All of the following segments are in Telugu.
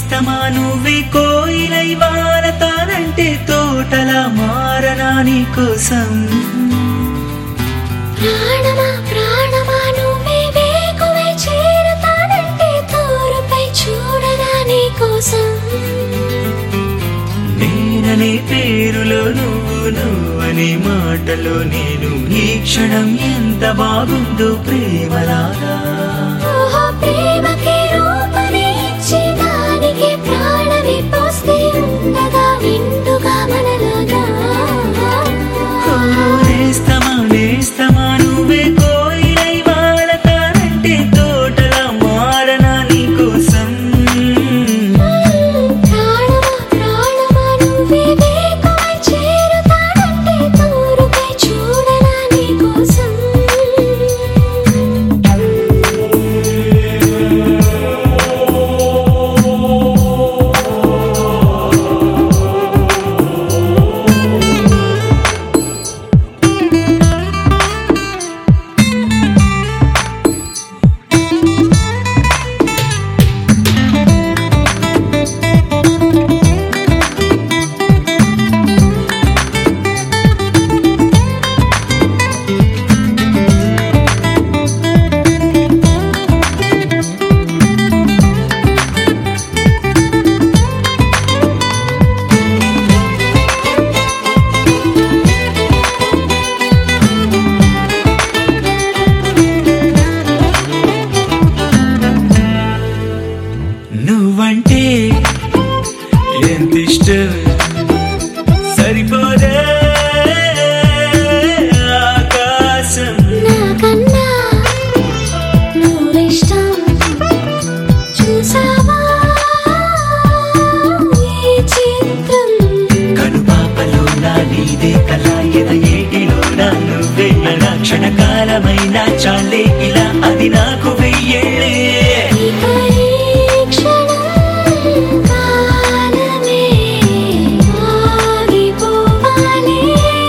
నేస్తమా నువ్వే కోయిలై వారతానంటే తోటలా మారనా నీ కోసం ప్రాణమా ప్రాణమా నువ్వే వేకువై చేరతానంటే తోరుపై చూడరా నీ కోసం నేననే పేరులో నువ్వు నువ్వనే మాటలో నేను ఈ క్షణం ఎంత బాగుందో ప్రేమలాగా ఓహో ప్రేమకి రూపని ఇచ్చి దానికి ప్రాణమి పోస్తే ఉండగా నిండుగా మనలాగా ఓ నేస్తమా నేస్తమా నువ్వే కోయిలై వాడతానంటే తోటలా మారనా నీ కోసం ప్రాణమా ప్రాణమా నువ్వే వేకువై చేరతానంటే తోరుపై చూడరా నీ కోసం నువ్వంటే ఎంత ఇష్టం సరిపోదే ఆకాశం నాకన్నా నువ్విష్టం చూసావా ఈ చిత్రం కనుపాపలో నా నీదే కళ ఎద ఏటిలో నా నువ్వే నా క్షణకాలమైన చాలే ఇలా అది నాకు వెయ్యేళ్ళే ఇక ఈ క్షణం కాలమే ఆగిపోవాలి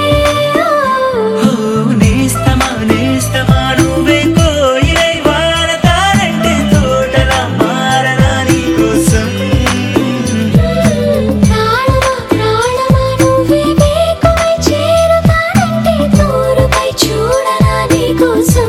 ఓ నేస్తమా నేస్తమా నువ్వే కోయిలై వాడతానంటే తోటలా మారనా నీ కోసం ప్రాణమా ప్రాణమా నువ్వే వేకువై చేరతానంటే తోరుపై చూడరా నీ కోసం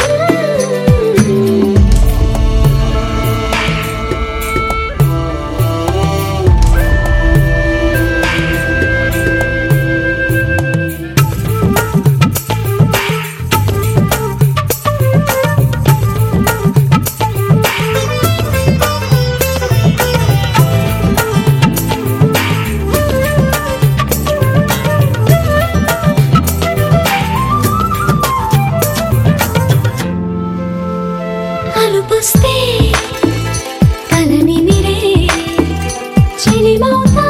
అలుపుస్తే కలని మిరే చెలిమౌతా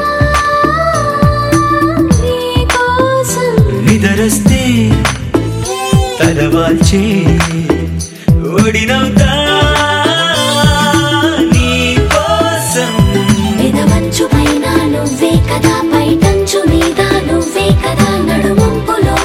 నీ కోసం నిదరస్తే తలవాల్చే ఓడినవుతా నీ కోసం పెదవంచు పైన నువ్వే కదా పైటంచు మీద నువ్వే కదా నడుమంపులో